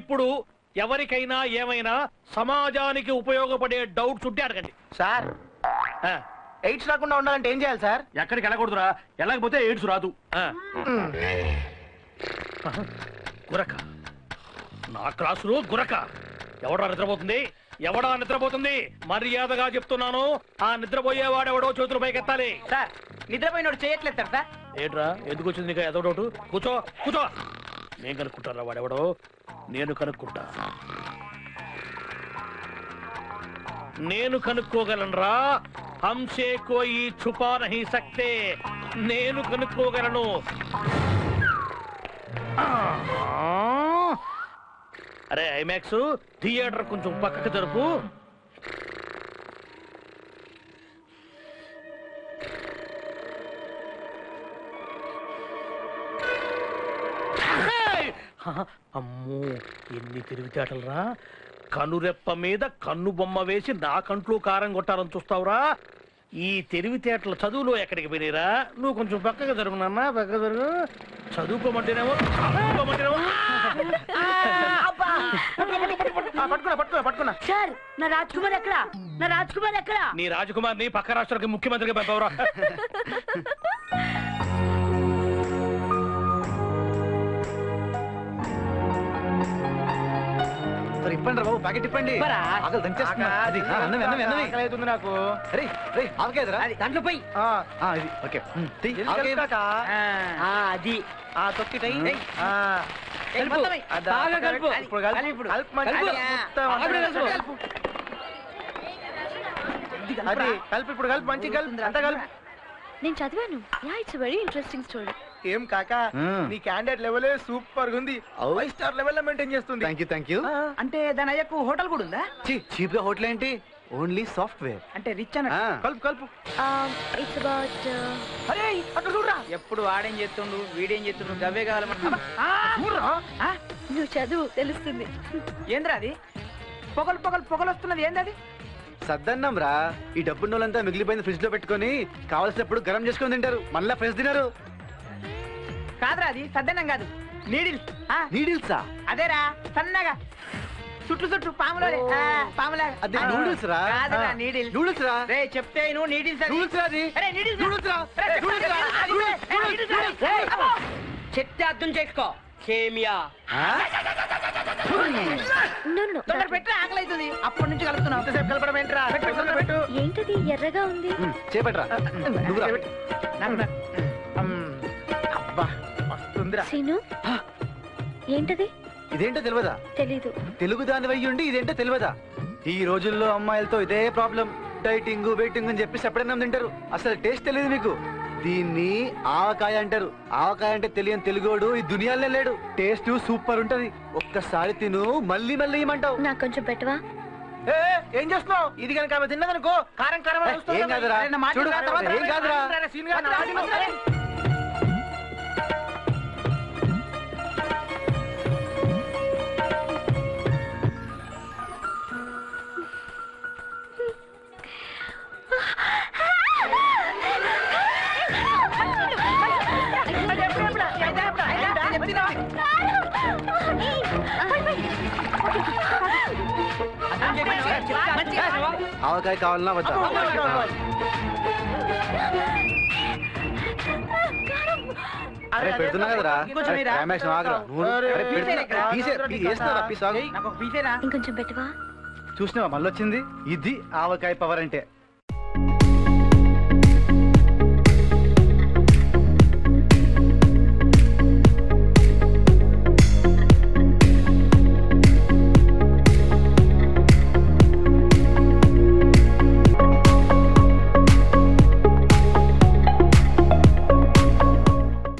ఇప్పుడు ఎవరికైనా ఏమైనా సమాజానికి ఉపయోగపడే డౌట్స్ ఉంటే అడగండి సార్ ఆ, ఎయిడ్స్ రాకుండా ఉండాలంటే ఏం చేయాలి సార్ ఎక్కడికి వెళ్ళకూడదురా వెళ్ళకపోతే ఎయిడ్స్ రాదు ఆ. గురక నా క్లాసులో గురక ఎవడా నిద్రపోతుంది ఎవడా నిద్రపోతుంది మర్యాదగా చెప్తున్నాను ఆ నిద్రపోయేవాడెవడో చేతులు పైకెత్తాలి సార్ నిద్రపోయినోడు చేయట్లేదు సార్ ఏంట్రా ఎందుకు వచ్చింది నీకు ఎదో డౌట్ కూర్చో కూర్చో నేను కనుక్కుంటారా వాడెవడో నేను కనుక్కుంటా నేను కనుక్కోగలనురా హంసే కోయి ఛుపా నహీ సక్తే నేను కనుక్కోగలను ఆ! అరే ఐమాక్స్ థియేటర్ కొంచెం పక్కకు జరుపు ఏయ్! హ, అమ్మో ఎన్ని తెలివితేటలరా కనురెప్ప మీద కన్ను బొమ్మ వేసి నా కంట్లో కారం కొట్టాలని చూస్తావురా ఈ తెలివితేటల చదువులో ఎక్కడికి పోయినరా నువ్వు కొంచెం పక్కగా జరుగు నాన్న పక్కగా జరుగు చదువుకోమంటేనేమో చదువుకోమంటేనేమో పట్టుకున్నా పట్టుకున్నా పట్టుకున్నా సార్ నా రాజ్ కుమార్ ఎక్కడ నా రాజ్ కుమార్ ఎక్కడ నీ రాజకుమార్ని పక్క రాష్ట్రానికి ముఖ్యమంత్రిగా పంపవరా సరే ఇప్పండి బాబు ప్యాకెట్ ఇప్పండి ఇవ్వరా? ఆకలి దంచేస్తున్నా. అది, ఆ, అన్నం, అన్నం, అన్నం. ఆకలి అవుతుంది నాకు రే రే ఆవకాయదరా అది దాంట్లో పోయి ఆ, ఆ, ఇది ఓకే ఉమ్, తీ, ఎల్లి ఆవకాయ. కలుపుతాకా? ఆ, అది ఆ తొక్కి టై. ఏయ్. ఆ, కలుపు. మొత్తం ఎయ్. అదా, బాగా కలుపు. ఇప్పుడు కలుపు. కలుపు ఇప్పుడు. కలుపుమంటే కలుపు. మొత్తం ఆవిడ అంతా కలుపు. అది కలిపి ఇప్పుడు కలిపి మంచి కలిపి అంతా కలిపి నేను చదివాను yeah it's very interesting story ఏం కాక మ్మ్. నీ క్యాండిడేట్ లెవెల్ సూపర్ గా ఉంది అవు. ఫైవ్ స్టార్ లెవెల్ లో మెయింటైన్ చేస్తుంది థ్యాంక్ యూ థ్యాంక్ యూ ఆ, అంటే దాని అయ్యకు హోటల్ కూడా ఉందా చీప్ గా హోటల్ ఏంటి ఓన్లీ సాఫ్ట్వేర్ అంటే రిచ్ అన్న కలుపు కలుపు ఇట్స్ అబౌట్ అరే అక్కడ చూడరా ఎప్పుడు వాడేం చేస్తుండు వీడేం చేస్తుండు గవ్వే కావాలమ్మా నువ్వు చదువు తెలుస్తుంది ఏంద్రా అది పొగలు పొగలు పొగలు వస్తున్నది ఏంది అది సద్దన్నం రా ఈ డబ్బు వాళ్ళంతా మిగిలిపోయింది ఫ్రిడ్జ్ లో పెట్టుకొని కావాల్సినప్పుడు గరం చేసుకొని తింటారు మళ్ళా ఫ్రెండ్స్ తినరు కాదురా అది సద్దన్నం కాదు నీడిల్స్ ఆ, నీడిల్సా అదేరా సన్నగా చుట్టు చుట్టు పాములోనే ఆ, పాములాగా అది ఆ, నూడిల్స్ రా కాదురా నీడిల్స్ నూడిల్స్ రా రే చెప్తే నువ్వు నీడిల్స్ అది. నూడిల్స్ రా అది అరే, నీడిల్స్ రా. నూడిల్స్ రా అరే, చెప్తే నూడిల్స్ రా అది. నూడిల్స్, ఏ, నూడిల్స్, నీడిల్స్ రా. నూడిల్స్. అబ్బో. చెప్తే అర్థం చేసుకో కేమియా ఆ? No, no, no. తొందర పెట్టి ఆకలి అవుతుంది అప్పటి నుంచి కలుపుతున్నావు ఎంతసేపు కలపడం ఏంట్రా పెట్టు పెట్టు ఏంటది ఎర్రగా ఉంది ఉమ్, చేపట్రా నువ్వు రా. నాకు నా- మ్మ్. అబ్బా మస్తుందిరా సీను ఏంటది ఇదేంటో తెలియదా తెలీదు తెలుగు దాని ఉండి ఇదేంటో తెలియదా ఈ రోజుల్లో అమ్మాయిలతో ఇదే ప్రాబ్లం డైటింగ్ వెయిటింగ్ అని చెప్పి సెపరేట్ తింటారు అసలు టేస్ట్ తెలియదు మీకు దీన్ని ఆవకాయ అంటారు ఆవకాయ అంటే తెలియని తెలుగోడు ఈ దునియాలో లేడు టేస్ట్ సూపర్ ఉంటది ఒక్కసారి తిను మళ్ళీ మళ్ళీ ఇమ్మంటావు నాకు కొంచెం పెట్టవా ఏ, ఏ, ఏం చేస్తున్నావు ఇది కనుక ఆమె తిన్నదనుకో కారం కారం అని ఏ, వస్తుంది ఏం కాదురా. అరే, నా మాట చూడు, వినరా, తర్వాత ఏం కాదురా. అరే, సీన్ గారు, నా మాట వినరా, అరే. ఆవకాయ కావాలన్నా వద్దా అరే పెడుతున్నా కదరా ఇంకొంచెం అరే, వేయరా? రామేష్ ఆగరా నువ్వు అరే, అరే, పెడుతున్నా. పీసేరా, పీసే- పీ- వేస్తున్నా రా, పీస్ ఆగు. నాకు ఒక పీసేరా ఇంకొంచెం పెట్టవా చూసినావా మళ్ళీ వచ్చింది ఇది ఆవకాయ పవర్ అంటే